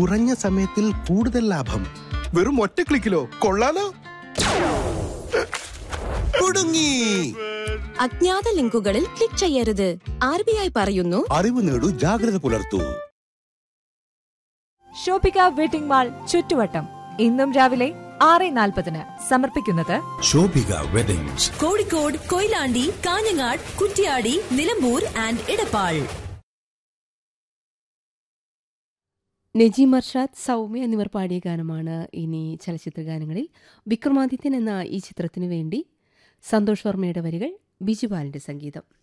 കുറഞ്ഞ സമയത്തിൽ കൂടുതൽ ലാഭം വെറും ഒറ്റ ക്ലിക്കിലോ കൊള്ളാലോ കുടുങ്ങി അജ്ഞാത ലിങ്കുകളിൽ ക്ലിക്ക് ചെയ്യരുത് ആർ ബി ഐ പറയുന്നു അറിവ് നേടൂ ജാഗ്രത പുലർത്തൂ ഷോപ്പിക വെഡിംഗ് മാൾ ചുറ്റുവട്ടം ഇന്നും രാവിലെ ആറ് നാൽപ്പതിന് സമർപ്പിക്കുന്നത് ശോഭിക വെഡിങ്സ് കോഴിക്കോട് കൊയിലാണ്ടി കാഞ്ഞങ്ങാട് കുറ്റ്യാടി നിലമ്പൂർ ആൻഡ് ഇടപ്പാൾ നജീം അർഷാദ് സൗമ്യ എന്നിവർ പാടിയ ഗാനമാണ് ഇനി ചലച്ചിത്ര ഗാനങ്ങളിൽ വിക്രമാദിത്യൻ എന്ന ഈ ചിത്രത്തിനു വേണ്ടി സന്തോഷ് വർമ്മയുടെ വരികൾ ബിജുപാലിന്റെ സംഗീതം